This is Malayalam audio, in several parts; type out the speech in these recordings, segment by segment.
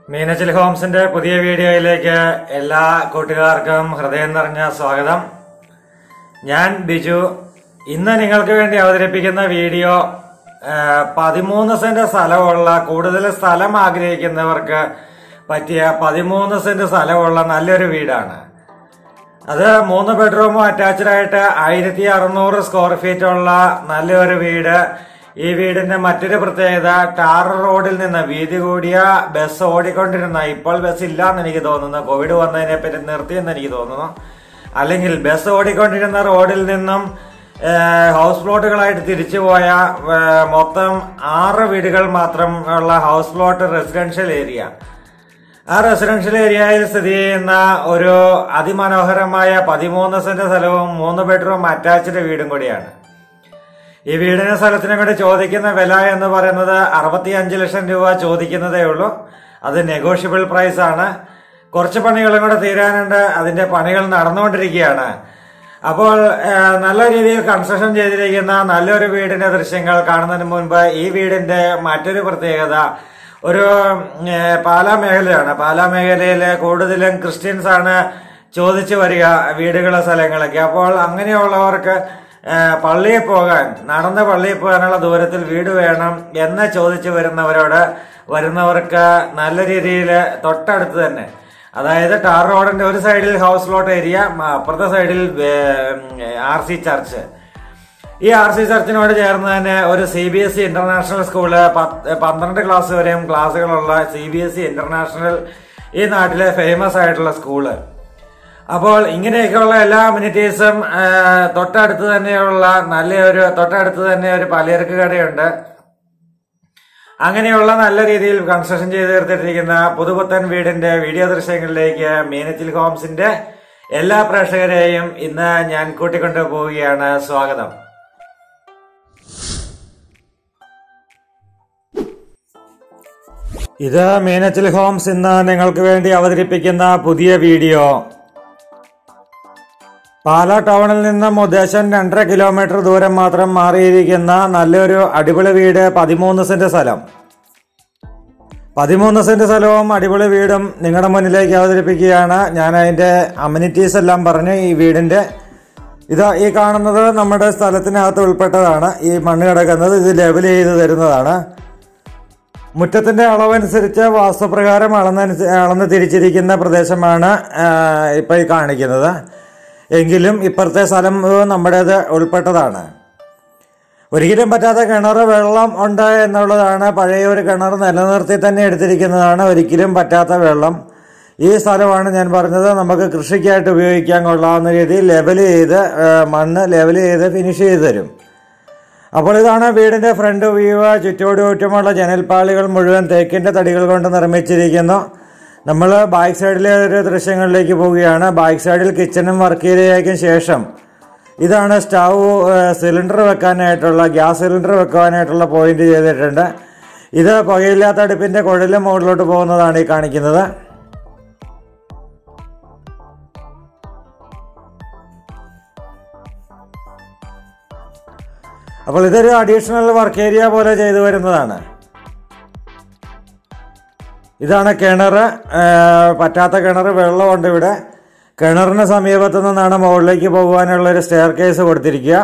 മീനച്ചിൽ ഹോംസിന്റെ പുതിയ വീഡിയോയിലേക്ക് എല്ലാ കൂട്ടുകാർക്കും ഹൃദയം നിറഞ്ഞ സ്വാഗതം ഞാൻ ബിജു ഇന്ന് നിങ്ങൾക്ക് വേണ്ടി അവതരിപ്പിക്കുന്ന വീഡിയോ ആ, പതിമൂന്ന് സെന്റ് സ്ഥലമുള്ള കൂടുതൽ സ്ഥലം ആഗ്രഹിക്കുന്നവർക്ക് പറ്റിയ പതിമൂന്ന് സെന്റ് സ്ഥലമുള്ള നല്ലൊരു വീടാണ് അത് മൂന്ന് ബെഡ്റൂമും അറ്റാച്ച്ഡ് ആയിട്ട് ആയിരത്തി അറുന്നൂറ് സ്ക്വയർ ഫീറ്റ് ഉള്ള നല്ലൊരു വീട് ഈ വീടിന്റെ മറ്റൊരു പ്രത്യേകത ടാർ റോഡിൽ നിന്ന് വീതി കൂടിയ ബസ് ഓടിക്കൊണ്ടിരുന്ന ഇപ്പോൾ ബസ് ഇല്ല എന്ന് എനിക്ക് തോന്നുന്നു കോവിഡ് വന്നതിനെ പറ്റി നിർത്തിയെന്ന് എനിക്ക് തോന്നുന്നു അല്ലെങ്കിൽ ബസ് ഓടിക്കൊണ്ടിരുന്ന റോഡിൽ നിന്നും ഏഹ്, ഹൗസ് പ്ലോട്ടുകളായിട്ട് തിരിച്ചു പോയ ഏഹ്, മൊത്തം ആറ് വീടുകൾ മാത്രം ഉള്ള ഹൗസ് പ്ലോട്ട് റെസിഡൻഷ്യൽ ഏരിയ ആ റെസിഡൻഷ്യൽ ഏരിയയിൽ സ്ഥിതി ചെയ്യുന്ന ഒരു അതിമനോഹരമായ പതിമൂന്ന് സെന്റ് സ്ഥലവും മൂന്ന് ബെഡ്റൂം അറ്റാച്ച്ഡ് വീടും കൂടിയാണ് ഈ വീടിന് സ്ഥലത്തിനും കൂടി ചോദിക്കുന്ന വില എന്ന് പറയുന്നത് അറുപത്തി അഞ്ച് ലക്ഷം രൂപ ചോദിക്കുന്നതേ ഉള്ളൂ അത് നെഗോഷ്യബിൾ പ്രൈസ് ആണ് കുറച്ച് പണികളും കൂടെ തീരാനുണ്ട് അതിന്റെ പണികൾ നടന്നുകൊണ്ടിരിക്കുകയാണ് അപ്പോൾ ഏഹ്, നല്ല രീതിയിൽ കൺസ്ട്രക്ഷൻ ചെയ്തിരിക്കുന്ന നല്ലൊരു വീടിന്റെ ദൃശ്യങ്ങൾ കാണുന്നതിന് മുൻപ് ഈ വീടിന്റെ മറ്റൊരു പ്രത്യേകത ഒരു ഏഹ്, പാലാ മേഖലയാണ് പാലാ മേഖലയിലെ കൂടുതലും ക്രിസ്ത്യൻസ് ആണ് ചോദിച്ചു വരിക വീടുകളെ സ്ഥലങ്ങളൊക്കെ അപ്പോൾ അങ്ങനെയുള്ളവർക്ക് ഏഹ്, പള്ളിയിൽ പോകാൻ നടന്ന് പള്ളിയിൽ പോകാനുള്ള ദൂരത്തിൽ വീട് വേണം എന്ന് ചോദിച്ചു വരുന്നവരോട് വരുന്നവർക്ക് നല്ല രീതിയിൽ തൊട്ടടുത്ത് തന്നെ അതായത് ടാർ റോഡിന്റെ ഒരു സൈഡിൽ ഹൗസ് ലോട്ട് ഏരിയ മ- അപ്പുറത്തെ സൈഡിൽ ആർ സി ചർച്ച് ഈ ആർ സി ചർച്ചിനോട് ചേർന്ന് തന്നെ ഒരു C B S E international school പത്ത് പന്ത്രണ്ട് ക്ലാസ് വരെയും ക്ലാസ്സുകളുള്ള C B S E international ഈ നാട്ടിലെ ഫേമസ് ആയിട്ടുള്ള സ്കൂള് അപ്പോൾ ഇങ്ങനെയൊക്കെയുള്ള എല്ലാ അമ്യൂണിറ്റീസും തൊട്ടടുത്ത് തന്നെയുള്ള നല്ലൊരു തൊട്ടടുത്ത് തന്നെ ഒരു പലചരക്ക് കടയുണ്ട് അങ്ങനെയുള്ള നല്ല രീതിയിൽ കൺസ്ട്രക്ഷൻ ചെയ്ത് തീർത്തിട്ടിരിക്കുന്ന പുതുപുത്തൻ വീടിന്റെ വീഡിയോ ദൃശ്യങ്ങളിലേക്ക് മീനച്ചിൽ ഹോംസിന്റെ എല്ലാ പ്രേക്ഷകരെയും ഇന്ന് ഞാൻ കൂട്ടിക്കൊണ്ടു പോവുകയാണ് സ്വാഗതം ഇത് മീനച്ചിൽ ഹോംസ് ഇന്ന് നിങ്ങൾക്ക് വേണ്ടി അവതരിപ്പിക്കുന്ന പുതിയ വീഡിയോ പാലാ ടൗണിൽ നിന്നും ഉദ്ദേശം രണ്ടര കിലോമീറ്റർ ദൂരം മാത്രം മാറിയിരിക്കുന്ന നല്ലൊരു അടിപൊളി വീട് പതിമൂന്ന് സെന്റ് സ്ഥലം പതിമൂന്ന് സെന്റ് സ്ഥലവും അടിപൊളി വീടും നിങ്ങളുടെ മുന്നിലേക്ക് അവതരിപ്പിക്കുകയാണ് ഞാൻ അതിന്റെ അമ്യൂണിറ്റീസ് എല്ലാം പറഞ്ഞ് ഈ വീടിന്റെ ഇത് ഈ കാണുന്നത് നമ്മുടെ സ്ഥലത്തിനകത്ത് ഉൾപ്പെട്ടതാണ് ഈ മണ്ണ് കിടക്കുന്നത് ഇത് ലെവൽ ചെയ്ത് തരുന്നതാണ് മുറ്റത്തിന്റെ അളവനുസരിച്ച് വാസ്തുപ്രകാരം അളന്ന് അളന്ന് തിരിച്ചിരിക്കുന്ന പ്രദേശമാണ് ആ, ഇപ്പൊ ഈ കാണിക്കുന്നത് എങ്കിലും ഇപ്പുറത്തെ സ്ഥലം മുഴുവൻ നമ്മുടേത് ഉൾപ്പെട്ടതാണ് ഒരിക്കലും പറ്റാത്ത കിണർ വെള്ളം ഉണ്ട് എന്നുള്ളതാണ് പഴയ ഒരു കിണർ നിലനിർത്തി തന്നെ എടുത്തിരിക്കുന്നതാണ് ഒരിക്കലും പറ്റാത്ത വെള്ളം ഈ സ്ഥലമാണ് ഞാൻ പറഞ്ഞത് നമുക്ക് കൃഷിക്കായിട്ട് ഉപയോഗിക്കാൻ കൊള്ളാവുന്ന രീതിയിൽ ലെവൽ ചെയ്ത് ആ, മണ്ണ് ലെവൽ ചെയ്ത് ഫിനിഷ് ചെയ്ത് തരും അപ്പോൾ ഇതാണ് വീടിന്റെ ഫ്രണ്ട് വ്യൂ ചുറ്റോട് ചുറ്റുമുള്ള ജനൽപ്പാളികൾ മുഴുവൻ തേക്കിന്റെ തടികൾ കൊണ്ട് നിർമ്മിച്ചിരിക്കുന്നു നമ്മൾ ബാക്ക് സൈഡിലെ ഒരു ദൃശ്യങ്ങളിലേക്ക് പോവുകയാണ് ബാക്ക് സൈഡിൽ കിച്ചണും വർക്ക് ഏരിയയ്ക്കും ശേഷം ഇതാണ് സ്റ്റൗ സിലിണ്ടർ വെക്കാനായിട്ടുള്ള ഗ്യാസ് സിലിണ്ടർ വെക്കാനായിട്ടുള്ള പോയിന്റ് ചെയ്തിട്ടുണ്ട് ഇത് പുകയില്ലാത്ത അടുപ്പിന്റെ കുഴലും മുകളിലോട്ട് പോകുന്നതാണ് ഈ കാണിക്കുന്നത് അപ്പോൾ ഇതൊരു അഡീഷണൽ വർക്ക് ഏരിയ പോലെ ചെയ്തു വരുന്നതാണ് ഇതാണ് കിണർ പറ്റാത്ത കിണർ വെള്ളമുണ്ട് ഇവിടെ കിണറിന് സമീപത്തു നിന്നാണ് മുകളിലേക്ക് പോകുവാനുള്ള ഒരു സ്റ്റെയർ കേസ് കൊടുത്തിരിക്കുക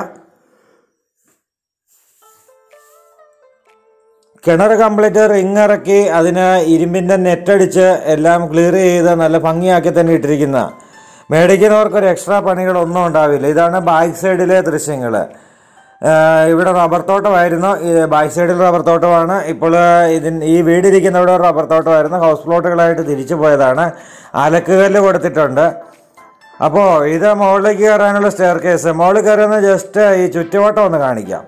കിണർ കംപ്ലീറ്റ് റിങ് ഇറക്കി അതിന് ഇരുമ്പിന്റെ നെറ്റ് അടിച്ച് എല്ലാം ക്ലിയർ ചെയ്ത് നല്ല ഭംഗിയാക്കി തന്നെ ഇട്ടിരിക്കുന്ന മേടിക്കുന്നവർക്ക് ഒരു എക്സ്ട്രാ പണികളൊന്നും ഉണ്ടാവില്ല ഇതാണ് ബാക്ക് സൈഡിലെ ദൃശ്യങ്ങൾ ഇവിടെ റബ്ബർ തോട്ടമായിരുന്നു ഈ ബാക്ക് സൈഡിൽ റബ്ബർ തോട്ടമാണ് ഇപ്പോൾ ഇതിന് ഈ വീടിരിക്കുന്ന ഇവിടെ റബ്ബർ തോട്ടമായിരുന്നു ഹൗസ് പ്ലോട്ടുകളായിട്ട് തിരിച്ചു പോയതാണ് അലക്കുകല്ല് കൊടുത്തിട്ടുണ്ട് അപ്പോൾ ഇത് മുകളിലേക്ക് കയറാനുള്ള സ്റ്റെയർ കേസ് മുകളിൽ കയറുന്ന ജസ്റ്റ് ഈ ചുറ്റുവട്ടം ഒന്ന് കാണിക്കാം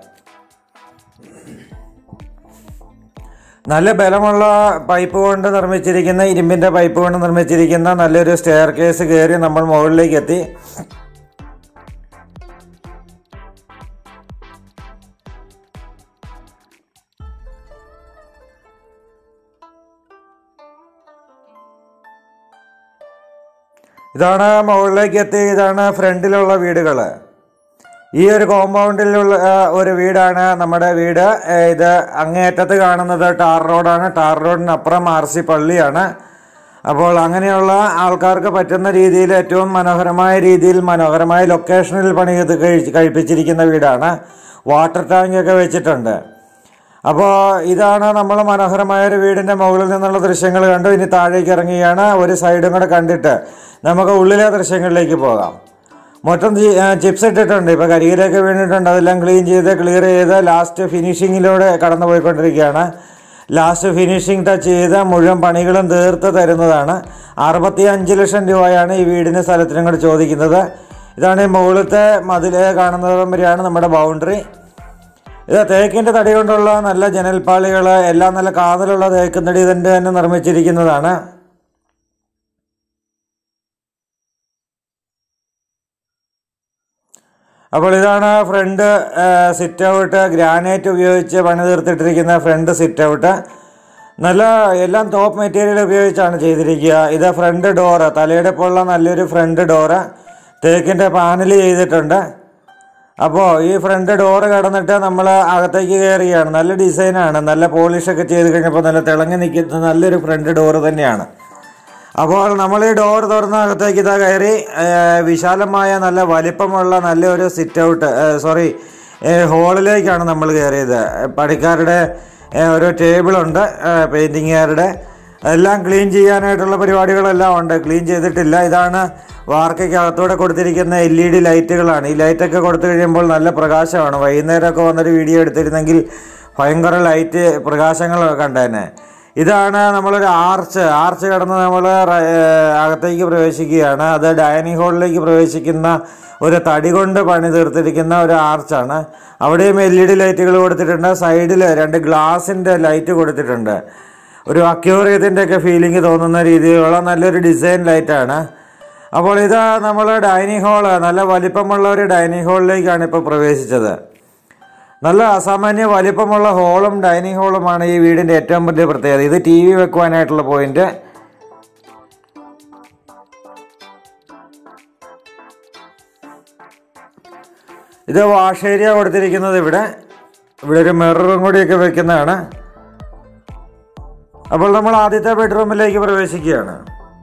നല്ല ബലമുള്ള പൈപ്പ് കൊണ്ട് നിർമ്മിച്ചിരിക്കുന്ന ഇരുമ്പിന്റെ പൈപ്പ് കൊണ്ട് നിർമ്മിച്ചിരിക്കുന്ന നല്ലൊരു സ്റ്റെയർ കേസ് കയറി നമ്മൾ മുകളിലേക്ക് എത്തി ഇതാണ് മുകളിലേക്ക് എത്തി ഇതാണ് ഫ്രണ്ടിലുള്ള വീടുകൾ ഈ ഒരു കോമ്പൗണ്ടിലുള്ള ആ, ഒരു വീടാണ് നമ്മുടെ വീട് ഏ, ഇത് അങ്ങേയറ്റത്ത് കാണുന്നത് ടാർ റോഡാണ് ടാർ റോഡിനപ്പുറം ആർ സി പള്ളിയാണ് അപ്പോൾ അങ്ങനെയുള്ള ആൾക്കാർക്ക് പറ്റുന്ന രീതിയിൽ ഏറ്റവും മനോഹരമായ രീതിയിൽ മനോഹരമായ ലൊക്കേഷനിൽ പണി ചെയ്ത് കഴി- കഴിപ്പിച്ചിരിക്കുന്ന വീടാണ് വാട്ടർ ടാങ്ക് ഒക്കെ വെച്ചിട്ടുണ്ട് അപ്പോൾ ഇതാണ് നമ്മൾ മനോഹരമായ ഒരു വീടിൻ്റെ മുകളിൽ നിന്നുള്ള ദൃശ്യങ്ങൾ കണ്ടു ഇനി താഴേക്ക് ഇറങ്ങുകയാണ് ഒരു സൈഡും കൂടെ കണ്ടിട്ട് നമുക്ക് ഉള്ളിലെ ദൃശ്യങ്ങളിലേക്ക് പോകാം മൊത്തം ചി- ആ, ചിപ്സ് ഇട്ടിട്ടുണ്ട് ഇപ്പോൾ കരിയിലൊക്കെ വീണിട്ടുണ്ട് അതെല്ലാം ക്ലീൻ ചെയ്ത് ക്ലിയർ ചെയ്ത് ലാസ്റ്റ് ഫിനിഷിങ്ങിലൂടെ കടന്നു പോയിക്കൊണ്ടിരിക്കുകയാണ് ലാസ്റ്റ് ഫിനിഷിംഗ് ടച്ച് ചെയ്ത് മുഴുവൻ പണികളും തീർത്ത് തരുന്നതാണ് അറുപത്തി അഞ്ച് ലക്ഷം രൂപയാണ് ഈ വീടിന് സ്ഥലത്തിനും കൂടെ ചോദിക്കുന്നത് ഇതാണ് ഈ മുകളിലത്തെ മതിൽ കാണുന്നതും വരെയാണ് നമ്മുടെ ബൗണ്ടറി ഇത് തേക്കിൻ്റെ തടി കൊണ്ടുള്ള നല്ല ജനൽപ്പാളികൾ എല്ലാം നല്ല കാതലുള്ള തേക്കും തടി ഇതിൻ്റെ തന്നെ നിർമ്മിച്ചിരിക്കുന്നതാണ് അപ്പോൾ ഇതാണ് ഫ്രണ്ട് സിറ്റ് ഔട്ട് ഗ്രാനൈറ്റ് ഉപയോഗിച്ച് പണി തീർത്തിട്ടിരിക്കുന്ന ഫ്രണ്ട് സിറ്റ് ഔട്ട് നല്ല എല്ലാം ടോപ്പ് മെറ്റീരിയൽ ഉപയോഗിച്ചാണ് ചെയ്തിരിക്കുക ഇത് ഫ്രണ്ട് ഡോറ് തലയുടെ പോലുള്ള നല്ലൊരു ഫ്രണ്ട് ഡോറ് തേക്കിൻ്റെ പാനൽ ചെയ്തിട്ടുണ്ട് അപ്പോൾ ഈ ഫ്രണ്ട് ഡോറ് കടന്നിട്ട് നമ്മൾ അകത്തേക്ക് കയറുകയാണ് നല്ല ഡിസൈനാണ് നല്ല പോളിഷൊക്കെ ചെയ്ത് കഴിഞ്ഞപ്പോൾ നല്ല തിളങ്ങി നിൽക്കുന്ന നല്ലൊരു ഫ്രണ്ട് ഡോറ് തന്നെയാണ് അപ്പോൾ നമ്മൾ ഈ ഡോർ തുറന്ന് അകത്തേക്ക് ഇതാ കയറി ഏ, വിശാലമായ നല്ല വലിപ്പമുള്ള നല്ലൊരു സിറ്റ് ഔട്ട് സോറി ഹോളിലേക്കാണ് നമ്മൾ കയറിയത് പണിക്കാരുടെ ഏ, ഒരു ടേബിളുണ്ട് പെയിൻറ്റിങ്ങുകാരുടെ എല്ലാം ക്ലീൻ ചെയ്യാനായിട്ടുള്ള പരിപാടികളെല്ലാം ഉണ്ട് ക്ലീൻ ചെയ്തിട്ടില്ല ഇതാണ് വാർക്കയ്ക്ക് അകത്തൂടെ കൊടുത്തിരിക്കുന്ന എൽ ഇ ഡി ലൈറ്റുകളാണ് ഈ ലൈറ്റൊക്കെ കൊടുത്തു കഴിയുമ്പോൾ നല്ല പ്രകാശമാണ് വൈകുന്നേരമൊക്കെ വന്നൊരു വീഡിയോ എടുത്തിരുന്നെങ്കിൽ ഭയങ്കര ലൈറ്റ് പ്രകാശങ്ങൾ കണ്ടേനെ ഇതാണ് നമ്മളൊരു ആർച്ച് ആർച്ച് കടന്ന് നമ്മൾ അകത്തേക്ക് പ്രവേശിക്കുകയാണ് അത് ഡൈനിങ് ഹാളിലേക്ക് പ്രവേശിക്കുന്ന ഒരു തടി കൊണ്ട് പണി തീർത്തിരിക്കുന്ന ഒരു ആർച്ചാണ് അവിടെയും എൽ ഇ ഡി ലൈറ്റുകൾ കൊടുത്തിട്ടുണ്ട് സൈഡിൽ രണ്ട് ഗ്ലാസിൻ്റെ ലൈറ്റ് കൊടുത്തിട്ടുണ്ട് ഒരു അക്യൂറിയത്തിൻ്റെ ഒക്കെ ഫീലിംഗ് തോന്നുന്ന രീതിയിലുള്ള നല്ലൊരു ഡിസൈൻ ലൈറ്റാണ് അപ്പോൾ ഇത് നമ്മൾ ഡൈനിങ് ഹാള് നല്ല വലിപ്പമുള്ള ഒരു ഡൈനിങ് ഹാളിലേക്കാണ് ഇപ്പോൾ പ്രവേശിച്ചത് നല്ല അസാമാന്യ വലിപ്പമുള്ള ഹോളും ഡൈനിങ് ഹോളുമാണ് ഈ വീടിൻ്റെ ഏറ്റവും വലിയ പ്രത്യേകത ഇത് ടി വി വെക്കുവാനായിട്ടുള്ള പോയിന്റ് ഇത് വാഷ് ഏരിയ കൊടുത്തിരിക്കുന്നത് ഇവിടെ ഇവിടെ ഒരു മിററും കൂടിയൊക്കെ വെക്കുന്നതാണ് അപ്പോൾ നമ്മൾ ആദ്യത്തെ ബെഡ്റൂമിലേക്ക് പ്രവേശിക്കുകയാണ്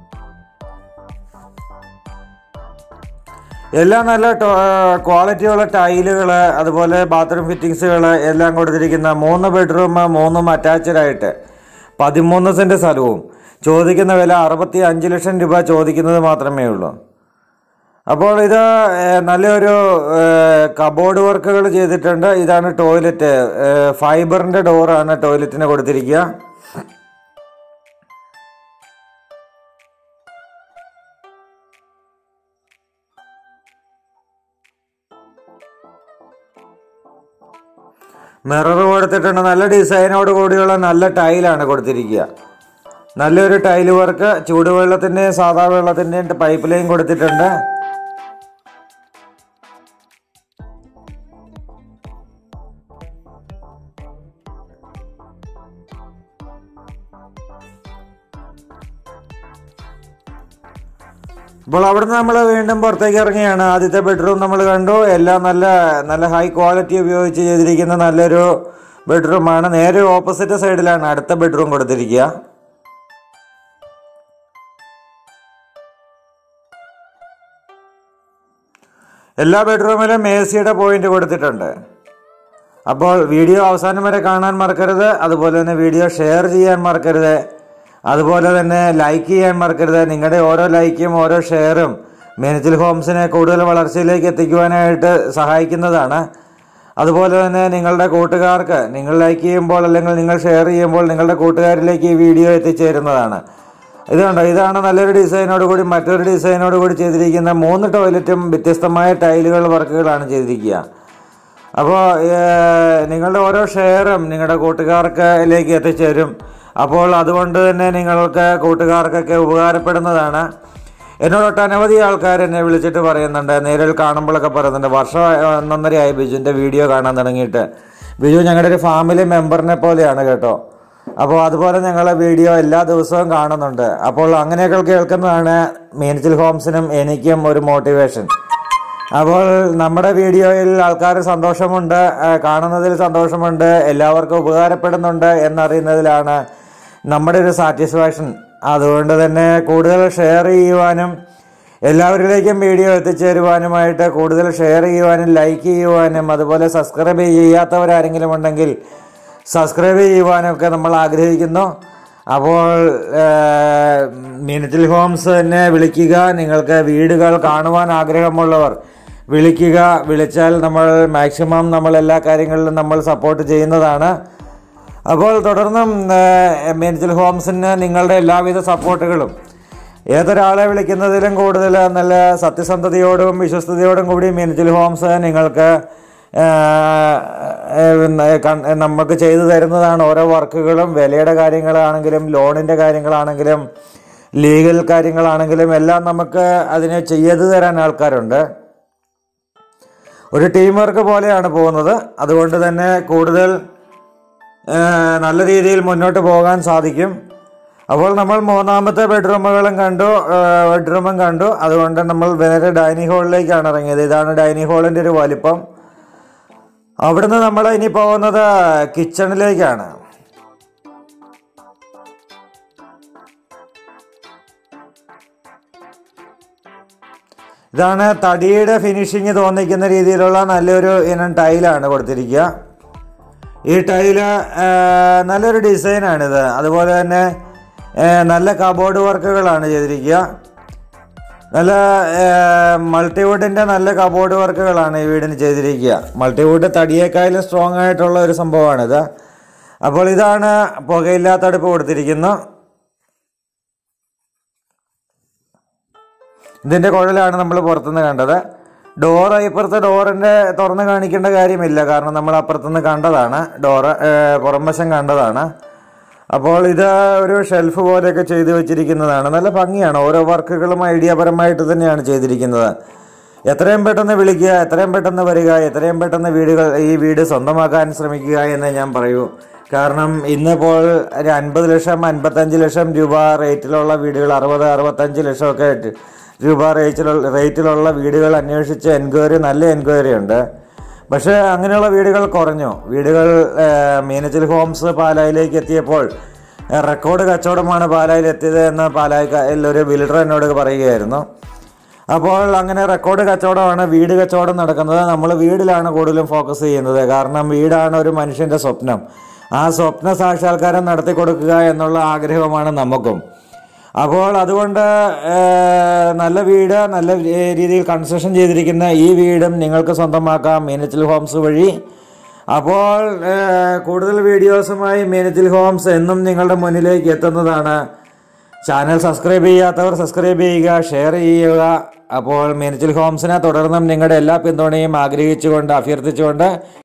എല്ലാം നല്ല ക്വാളിറ്റിയുള്ള ടൈലുകൾ അതുപോലെ ബാത്റൂം ഫിറ്റിങ്സുകൾ എല്ലാം കൊടുത്തിരിക്കുന്ന മൂന്ന് ബെഡ്റൂം മൂന്നും അറ്റാച്ച്ഡ് ആയിട്ട് പതിമൂന്ന് സെൻറ്റ് സ്ഥലവും ചോദിക്കുന്ന വില അറുപത്തി അഞ്ച് ലക്ഷം രൂപ ചോദിക്കുന്നത് മാത്രമേ ഉള്ളൂ അപ്പോൾ ഇത് ഏഹ്, നല്ലൊരു കബോർഡ് വർക്കുകൾ ചെയ്തിട്ടുണ്ട് ഇതാണ് ടോയ്ലറ്റ് ഫൈബറിൻ്റെ ഡോറാണ് ടോയ്ലറ്റിന് കൊടുത്തിരിക്കുക മിറർ കൊടുത്തിട്ടുണ്ട് നല്ല ഡിസൈനോട് കൂടിയുള്ള നല്ല ടൈലാണ് കൊടുത്തിരിക്കുക നല്ലൊരു ടൈല് വർക്ക് ചൂടുവെള്ളത്തിൻ്റെയും സാധാ വെള്ളത്തിൻ്റെയും പൈപ്പ് ലൈൻ കൊടുത്തിട്ടുണ്ട് അപ്പോൾ അവിടുന്ന് നമ്മൾ വീണ്ടും പുറത്തേക്ക് ഇറങ്ങിയാണ് ആദ്യത്തെ ബെഡ്റൂം നമ്മൾ കണ്ടു എല്ലാം നല്ല നല്ല ഹൈ ക്വാളിറ്റി ഉപയോഗിച്ച് ചെയ്തിരിക്കുന്ന നല്ലൊരു ബെഡ്റൂമാണ് നേരെ ഓപ്പോസിറ്റ് സൈഡിലാണ് അടുത്ത ബെഡ്റൂം കൊടുത്തിരിക്കുക എല്ലാ ബെഡ്റൂമിലും എ സിയുടെ പോയിന്റ് കൊടുത്തിട്ടുണ്ട് അപ്പോൾ വീഡിയോ അവസാനം വരെ കാണാൻ മറക്കരുത് അതുപോലെ തന്നെ വീഡിയോ ഷെയർ ചെയ്യാൻ മറക്കരുത് അതുപോലെ തന്നെ ലൈക്ക് ചെയ്യാൻ മറക്കരുത് നിങ്ങളുടെ ഓരോ ലൈക്കും ഓരോ ഷെയറും മേനച്ചിൽ ഹോംസിനെ കൂടുതൽ വളർച്ചയിലേക്ക് എത്തിക്കുവാനായിട്ട് സഹായിക്കുന്നതാണ് അതുപോലെ തന്നെ നിങ്ങളുടെ കൂട്ടുകാർക്ക് നിങ്ങൾ ലൈക്ക് ചെയ്യുമ്പോൾ അല്ലെങ്കിൽ നിങ്ങൾ ഷെയർ ചെയ്യുമ്പോൾ നിങ്ങളുടെ കൂട്ടുകാരിലേക്ക് ഈ വീഡിയോ എത്തിച്ചേരുന്നതാണ് ഇത് കണ്ടോ ഇതാണ് നല്ലൊരു ഡിസൈനോട് കൂടി മറ്റൊരു ഡിസൈനോട് കൂടി ചെയ്തിരിക്കുന്ന മൂന്ന് ടോയ്ലറ്റും വ്യത്യസ്തമായ ടൈലുകൾ വർക്കുകളാണ് ചെയ്തിരിക്കുക അപ്പോൾ നിങ്ങളുടെ ഓരോ ഷെയറും നിങ്ങളുടെ കൂട്ടുകാർക്കിലേക്ക് എത്തിച്ചേരും അപ്പോൾ അതുകൊണ്ട് തന്നെ നിങ്ങൾക്ക് കൂട്ടുകാർക്കൊക്കെ ഉപകാരപ്പെടുന്നതാണ് എന്നോട് ഒട്ടനവധി ആൾക്കാർ എന്നെ വിളിച്ചിട്ട് പറയുന്നുണ്ട് നേരിൽ കാണുമ്പോഴൊക്കെ പറയുന്നുണ്ട് വർഷം ഒന്നൊന്നരയായി ബിജുവിൻ്റെ വീഡിയോ കാണാൻ തുടങ്ങിയിട്ട് ബിജു ഞങ്ങളുടെ ഒരു ഫാമിലി മെമ്പറിനെ പോലെയാണ് കേട്ടോ അപ്പോൾ അതുപോലെ ഞങ്ങളെ വീഡിയോ എല്ലാ ദിവസവും കാണുന്നുണ്ട് അപ്പോൾ അങ്ങനെയൊക്കെ കേൾക്കുന്നതാണ് മീനച്ചിൽ ഹോംസിനും എനിക്കും ഒരു മോട്ടിവേഷൻ അപ്പോൾ നമ്മുടെ വീഡിയോയിൽ ആൾക്കാർ സന്തോഷമുണ്ട് ആ, കാണുന്നതിൽ സന്തോഷമുണ്ട് എല്ലാവർക്കും ഉപകാരപ്പെടുന്നുണ്ട് എന്നറിയുന്നതിലാണ് നമ്മുടെ ഒരു സാറ്റിസ്ഫാക്ഷൻ അതുകൊണ്ട് തന്നെ കൂടുതൽ ഷെയർ ചെയ്യുവാനും എല്ലാവരിലേക്കും വീഡിയോ എത്തിച്ചേരുവാനുമായിട്ട് കൂടുതൽ ഷെയർ ചെയ്യുവാനും ലൈക്ക് ചെയ്യുവാനും അതുപോലെ സബ്സ്ക്രൈബ് ചെയ്യാത്തവരാരെങ്കിലും ഉണ്ടെങ്കിൽ സബ്സ്ക്രൈബ് ചെയ്യുവാനൊക്കെ നമ്മൾ ആഗ്രഹിക്കുന്നു അപ്പോൾ മിനിറ്റിൽ ഹോംസ് തന്നെ വിളിക്കുക നിങ്ങൾക്ക് വീടുകൾ കാണുവാൻ ആഗ്രഹമുള്ളവർ വിളിക്കുക വിളിച്ചാൽ നമ്മൾ മാക്സിമം നമ്മൾ എല്ലാ കാര്യങ്ങളിലും നമ്മൾ സപ്പോർട്ട് ചെയ്യുന്നതാണ് അപ്പോൾ തുടർന്നും മിനിറ്റിൽ ഹോംസിന് നിങ്ങളുടെ എല്ലാവിധ സപ്പോർട്ടുകളും ഏതൊരാളെ വിളിക്കുന്നതിലും കൂടുതൽ നല്ല സത്യസന്ധതയോടും വിശ്വസ്തയോടും കൂടി മിനിറ്റിൽ ഹോംസ് നിങ്ങൾക്ക് ആ, ഏ, കൺ- നമുക്ക് ചെയ്തു തരുന്നതാണ് ഓരോ വർക്കുകളും വിലയുടെ കാര്യങ്ങളാണെങ്കിലും ലോണിൻ്റെ കാര്യങ്ങളാണെങ്കിലും ലീഗൽ കാര്യങ്ങളാണെങ്കിലും എല്ലാം നമുക്ക് അതിനെ ചെയ്തു തരാൻ ആൾക്കാരുണ്ട് ഒരു ടീം വർക്ക് പോലെയാണ് പോകുന്നത് അതുകൊണ്ട് തന്നെ കൂടുതൽ ആ, നല്ല രീതിയിൽ മുന്നോട്ട് പോകാൻ സാധിക്കും അപ്പോൾ നമ്മൾ മൂന്നാമത്തെ ബെഡ്റൂമുകളും കണ്ടു ആ, ബെഡ്റൂമും കണ്ടു അതുകൊണ്ട് നമ്മൾ നേരെ ഡൈനിങ് ഹാളിലേക്കാണ് ഇറങ്ങിയത് ഇതാണ് ഡൈനിങ് ഹാളിൻ്റെ ഒരു വലിപ്പം അവിടുന്ന് നമ്മൾ ഇനി പോകുന്നത് കിച്ചണിലേക്കാണ് ഇതാണ് തടിയുടെ ഫിനിഷിങ് തോന്നിക്കുന്ന രീതിയിലുള്ള നല്ലൊരു ഇനം ടൈലാണ് കൊടുത്തിരിക്കുക ഈ ടൈല് ആ, നല്ലൊരു ഡിസൈനാണിത് അതുപോലെ തന്നെ ആ, നല്ല കബോർഡ് വർക്കുകളാണ് ചെയ്തിരിക്കുക നല്ല മൾട്ടിവുഡിൻ്റെ നല്ല കബോർഡ് വർക്കുകളാണ് ഈ വീടിന് ചെയ്തിരിക്കുക മൾട്ടിവുഡ് തടിയേക്കാളും സ്ട്രോങ് ആയിട്ടുള്ള ഒരു സംഭവമാണിത് അപ്പോൾ ഇതാണ് പുകയില്ലാത്ത അടുപ്പ് കൊടുത്തിരിക്കുന്നു ഇതിൻ്റെ കുഴലാണ് നമ്മൾ പുറത്തുനിന്ന് കണ്ടത് ഡോറ് ഇപ്പുറത്തെ ഡോറിൻ്റെ തുറന്ന് കാണിക്കേണ്ട കാര്യമില്ല കാരണം നമ്മൾ അപ്പുറത്തുനിന്ന് കണ്ടതാണ് ഡോറ് പുറംവശം കണ്ടതാണ് അപ്പോൾ ഇത് ഒരു ഷെൽഫ് പോലെയൊക്കെ ചെയ്തു വെച്ചിരിക്കുന്നതാണ് നല്ല ഭംഗിയാണ് ഓരോ വർക്കുകളും ഐഡിയാപരമായിട്ട് തന്നെയാണ് ചെയ്തിരിക്കുന്നത് എത്രയും പെട്ടെന്ന് വിളിക്കുക എത്രയും പെട്ടെന്ന് വരിക എത്രയും പെട്ടെന്ന് വീടുകൾ ഈ വീട് സ്വന്തമാക്കാൻ ശ്രമിക്കുക എന്ന് ഞാൻ പറയൂ കാരണം ഇന്നിപ്പോൾ ഒരു അൻപത് ലക്ഷം അൻപത്തഞ്ച് ലക്ഷം രൂപ റേറ്റിലുള്ള വീടുകൾ അറുപത് അറുപത്തഞ്ച് ലക്ഷമൊക്കെ രൂപ റേറ്റിലുള്ള റേറ്റിലുള്ള വീടുകൾ അന്വേഷിച്ച് എൻക്വയറി നല്ല എൻക്വയറി ഉണ്ട് പക്ഷേ അങ്ങനെയുള്ള വീടുകൾ കുറഞ്ഞു വീടുകൾ മീനച്ചിൽ ഹോംസ് പാലായിലേക്ക് എത്തിയപ്പോൾ ഏ, റെക്കോർഡ് കച്ചവടമാണ് പാലായിൽ എത്തിയത് എന്ന് പാലായിൽ ഒരു ബിൽഡർ എന്നോട് പറയുകയായിരുന്നു അപ്പോൾ അങ്ങനെ റെക്കോർഡ് കച്ചവടമാണ് വീട് കച്ചവടം നടക്കുന്നത് നമ്മൾ വീടിലാണ് കൂടുതലും ഫോക്കസ് ചെയ്യുന്നത് കാരണം വീടാണ് ഒരു മനുഷ്യൻ്റെ സ്വപ്നം ആ സ്വപ്ന സാക്ഷാത്കാരം നടത്തി കൊടുക്കുക എന്നുള്ള ആഗ്രഹമാണ് നമുക്കും അപ്പോൾ അതുകൊണ്ട് ഏഹ്, നല്ല വീട് നല്ല ഏഹ്, രീതിയിൽ കൺസ്ട്രക്ഷൻ ചെയ്തിരിക്കുന്ന ഈ വീടും നിങ്ങൾക്ക് സ്വന്തമാക്കാം മീനച്ചിൽ ഹോംസ് വഴി അപ്പോൾ ഏഹ്, കൂടുതൽ വീഡിയോസുമായി മീനച്ചിൽ ഹോംസ് എന്നും നിങ്ങളുടെ മുന്നിലേക്ക് എത്തുന്നതാണ് ചാനൽ സബ്സ്ക്രൈബ് ചെയ്യാത്തവർ സബ്സ്ക്രൈബ് ചെയ്യുക ഷെയർ ചെയ്യുക അപ്പോൾ മീനച്ചിൽ ഹോംസിനെ തുടർന്നും നിങ്ങളുടെ എല്ലാ പിന്തുണയും ആഗ്രഹിച്ചുകൊണ്ട് അഭ്യർത്ഥിച്ചുകൊണ്ട്